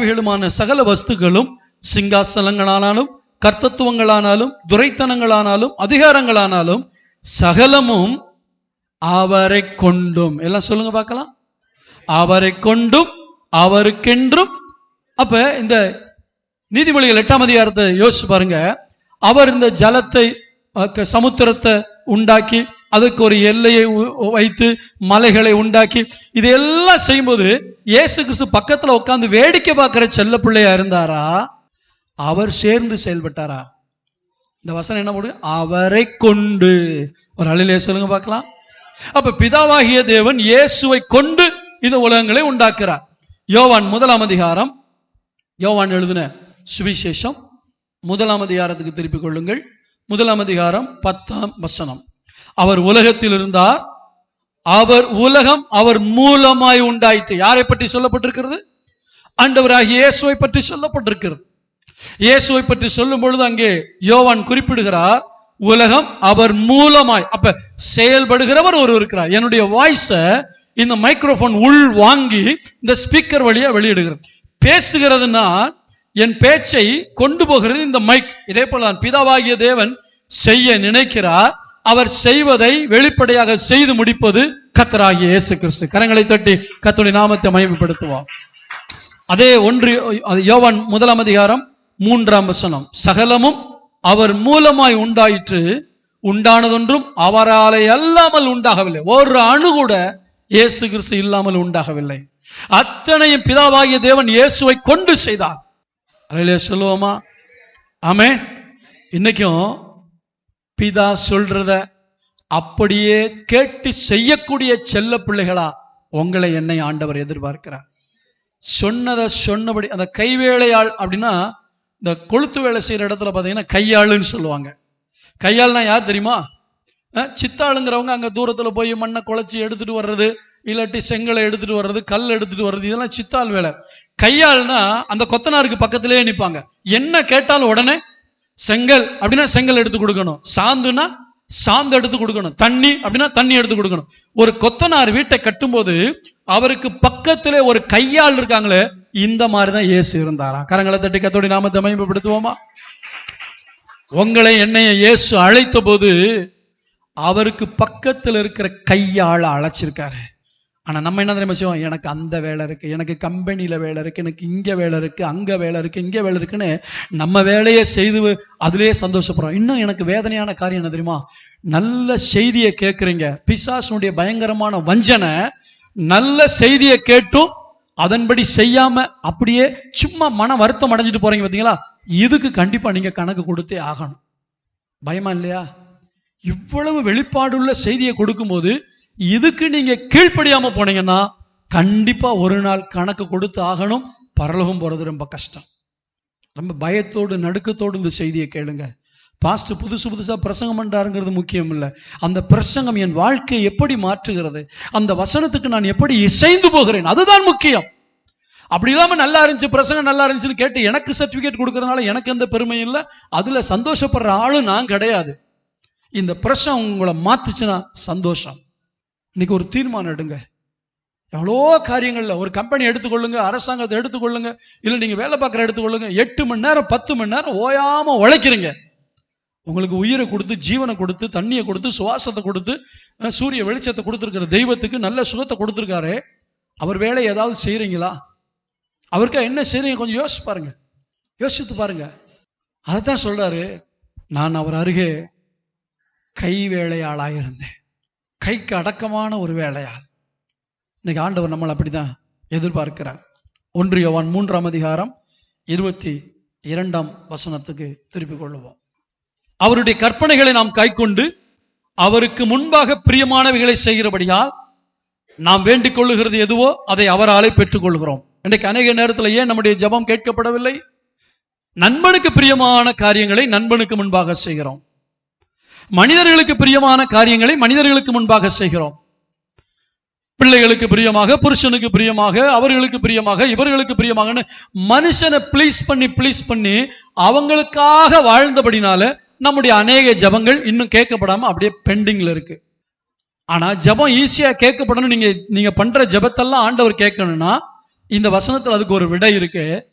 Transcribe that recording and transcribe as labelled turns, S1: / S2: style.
S1: பொல்லாதவைகளுமான சகல வஸ்துக்களும் சிங்காசனங்களானாலும் கர்த்தத்துவங்களானாலும் துரைத்தனங்களானாலும் அதிகாரங்களானாலும் சகலமும் அவரை கொண்டும் எல்லாம் சொல்லுங்க பார்க்கலாம் அவரை கொண்டும் அவருக்கென்றும் அப்ப இந்த நீதிமொழிகள் எட்டாம் அதிகாரத்தை யோசிச்சு பாருங்க அவர் இந்த ஜலத்தை அஹ், க- சமுத்திரத்தை உண்டாக்கி அதுக்கு ஒரு எல்லையை உ- வைத்து மலைகளை உண்டாக்கி இதெல்லாம் செய்யும்போது இயேசு கிறிஸ்து பக்கத்துல உட்கார்ந்து வேடிக்கை பார்க்கிற செல்ல பிள்ளையா இருந்தாரா அவர் சேர்ந்து செயல்பட்டாரா இந்த வசனம் என்ன போடுது அவரை கொண்டு ஒரு அழிலே சொல்லுங்க பார்க்கலாம் அப்ப பிதாவாகிய தேவன் இயேசுவை கொண்டு இந்த உலகங்களை உண்டாக்குறார் யோவான் முதலாம் அதிகாரம் யோவான் எழுதின சுவிசேஷம் முதலாம் அதிகாரத்துக்கு திருப்பிக் கொள்ளுங்கள் முதலாம் அதிகாரம் பத்தாம் வசனம் அவர் உலகத்தில் இருந்தார் அவர் உலகம் அவர் மூலமாய் உண்டாயிற்று யாரை பற்றி சொல்லப்பட்டிருக்கிறது ஆண்டவராகிய இயேசுவை பற்றி சொல்லப்பட்டிருக்கிறது இயேசுவை பற்றி சொல்லும் பொழுது அங்கே யோவான் குறிப்பிடுகிறார் உலகம் அவர் மூலமாய் அப்ப செயல்படுகிறவர் ஒரு இருக்கிறார் என்னுடைய வாய்ஸ இந்த மைக்ரோஃபோன் உள் வாங்கி இந்த ஸ்பீக்கர் வழியா வெளியிடுகிறது பேசுகிறதுனா என் பேச்சை கொண்டு போகிறது இந்த மைக் இதே போல தான் பிதாவாகிய தேவன் செய்ய நினைக்கிறார் அவர் செய்வதை வெளிப்படையாக செய்து முடிப்பது கத்தராகிய இயேசு கிறிஸ்து கரங்களை தட்டி கத்தருடைய நாமத்தை மகிமைப்படுத்துவோம் அதே ஒன்று அது யோவான் முதலாம் அதிகாரம் மூன்றாம் வசனம் சகலமும் அவர் மூலமாய் உண்டாயிற்று உண்டானதொன்றும் அவராலே அல்லாமல் உண்டாகவில்லை ஒரு அணு கூட இயேசு கிறிஸ்து இல்லாமல் உண்டாகவில்லை அத்தனையும் பிதாவாகிய தேவன் இயேசுவை கொண்டு செய்தார் அதிலே சொல்லுவோமா ஆமே இன்னைக்கும் பிதா சொல்றத அப்படியே கேட்டு செய்யக்கூடிய செல்ல பிள்ளைகளா உங்களை என்னை ஆண்டவர் எதிர்பார்க்கிறார் சொன்னதை சொன்னபடி அந்த கைவேலையாள் அப்படின்னா இந்த கொளுத்து வேலை செய்யற இடத்துல பார்த்தீங்கன்னா கையாளுன்னு சொல்லுவாங்க கையாள்னா யார் தெரியுமா அஹ், சித்தாளுங்கிறவங்க அங்க தூரத்துல போய் மண்ணை குழச்சி எடுத்துட்டு வர்றது இல்லாட்டி செங்கலை எடுத்துட்டு வர்றது கல் எடுத்துட்டு வர்றது இதெல்லாம் சித்தாள் வேலை கையாள்னா அந்த கொத்தனாருக்கு பக்கத்திலேயே நிப்பாங்க என்ன கேட்டாலும் உடனே செங்கல் அப்படின்னா செங்கல் எடுத்து கொடுக்கணும் சாந்துனா சாந்து எடுத்து கொடுக்கணும் தண்ணி அப்படின்னா தண்ணி எடுத்து கொடுக்கணும் ஒரு கொத்தனார் வீட்டை கட்டும்போது அவருக்கு பக்கத்திலே ஒரு கையாள் இருக்காங்களே இந்த மாதிரி தான் இயேசு இருந்தாராம் கரங்களை தட்டி கத்தோடி நாமத்தை மகிமைப்படுத்துவோமா உங்களை என்னைய இயேசு அழைத்த போது அவருக்கு பக்கத்துல இருக்கிற கையாள அழைச்சிருக்காரு ஆனா நம்ம என்ன தெரியுமா செய்வோம் எனக்கு அந்த வேலை இருக்கு எனக்கு கம்பெனியில வேலை இருக்கு எனக்கு இங்க வேலை இருக்கு அங்க வேலை இருக்கு இங்க வேலை இருக்குன்னு நம்ம வேலையை செய்து அதிலேயே சந்தோஷப்படுறோம் இன்னும் எனக்கு வேதனையான காரியம் என்ன தெரியுமா நல்ல செய்தியை கேட்குறீங்க பிசாசுனுடைய பயங்கரமான வஞ்சனை நல்ல செய்தியை கேட்டும் அதன்படி செய்யாம அப்படியே சும்மா மன வருத்தம் அடைஞ்சிட்டு போறீங்க பார்த்தீங்களா இதுக்கு கண்டிப்பா நீங்க கணக்கு கொடுத்தே ஆகணும் பயமா இல்லையா இவ்வளவு வெளிப்பாடுள்ள செய்தியை கொடுக்கும்போது இதுக்கு நீங்க கீழ்ப்படியாம போனீங்கன்னா கண்டிப்பா ஒரு நாள் கணக்கு கொடுத்து ஆகணும் பரலோகம் போறது ரொம்ப கஷ்டம் ரொம்ப பயத்தோடு நடுக்கத்தோடு இந்த செய்தியை கேளுங்க பாஸ்ட் புதுசு புதுசா பிரசங்கம் பண்றாருங்கிறது முக்கியம் இல்லை அந்த பிரசங்கம் என் வாழ்க்கையை எப்படி மாற்றுகிறது அந்த வசனத்துக்கு நான் எப்படி இசைந்து போகிறேன் அதுதான் முக்கியம் அப்படி இல்லாம நல்லா இருந்துச்சு பிரசங்கம் நல்லா இருந்துச்சுன்னு கேட்டு எனக்கு சர்டிபிகேட் கொடுக்கறதுனால எனக்கு எந்த பெருமையும் இல்லை அதுல சந்தோஷப்படுற ஆளு நான் கிடையாது இந்த பிரசங்கம் உங்களை மாத்துச்சுன்னா சந்தோஷம் இன்னைக்கு ஒரு தீர்மானம் எடுங்க எவ்வளோ காரியங்கள்ல ஒரு கம்பெனி எடுத்துக்கொள்ளுங்க அரசாங்கத்தை எடுத்துக்கொள்ளுங்க இல்லை நீங்க வேலை பார்க்குற எடுத்துக்கொள்ளுங்க எட்டு மணி நேரம் பத்து மணி நேரம் ஓயாம உழைக்கிறீங்க உங்களுக்கு உயிரை கொடுத்து ஜீவனை கொடுத்து தண்ணியை கொடுத்து சுவாசத்தை கொடுத்து அஹ், சூரிய வெளிச்சத்தை கொடுத்துருக்கிற தெய்வத்துக்கு நல்ல சுகத்தை கொடுத்துருக்காரு அவர் வேலை ஏதாவது செய்றீங்களா அவருக்கா என்ன செய்றீங்க கொஞ்சம் யோசிச்சு பாருங்க யோசித்து பாருங்க அதைத்தான் சொல்றாரு நான் அவர் அருகே கை வேலையாளாக இருந்தேன் கைக்கு அடக்கமான ஒரு வேலையாள் இன்னைக்கு ஆண்டவர் நம்மளை அப்படிதான் எதிர்பார்க்கிறார் ஒன்று யோவான் மூன்றாம் அதிகாரம் இருபத்தி இரண்டாம் வசனத்துக்கு திருப்பிக் கொள்ளுவோம் அவருடைய கற்பனைகளை நாம் கைக்கொண்டு அவருக்கு முன்பாக பிரியமானவைகளை செய்கிறபடியால் நாம் வேண்டிக் கொள்ளுகிறது எதுவோ அதை அவராலே பெற்றுக் கொள்கிறோம் இன்றைக்கு அநேக நேரத்தில் ஏன் நம்முடைய ஜெபம் கேட்கப்படவில்லை நண்பனுக்கு பிரியமான காரியங்களை நண்பனுக்கு முன்பாக செய்கிறோம் மனிதர்களுக்கு பிரியமான காரியங்களை மனிதர்களுக்கு முன்பாக செய்கிறோம் பிள்ளைகளுக்கு பிரியமாக புருஷனுக்கு பிரியமாக அவர்களுக்கு பிரியமாக இவர்களுக்கு பிரியமாகன்னு மனுஷனை ப்ளீஸ் பண்ணி ப்ளீஸ் பண்ணி அவங்களுக்காக வாழ்ந்தபடினால நம்முடைய அநேக ஜபங்கள் இன்னும் கேட்கப்படாம அப்படியே பெண்டிங்ல இருக்கு ஆனா ஜெபம் ஈஸியா கேட்கப்படணும் நீங்க நீங்க பண்ற ஜெபத்தெல்லாம் ஆண்டவர் கேட்கணும்னா இந்த வசனத்துல அதுக்கு ஒரு விடை இருக்கு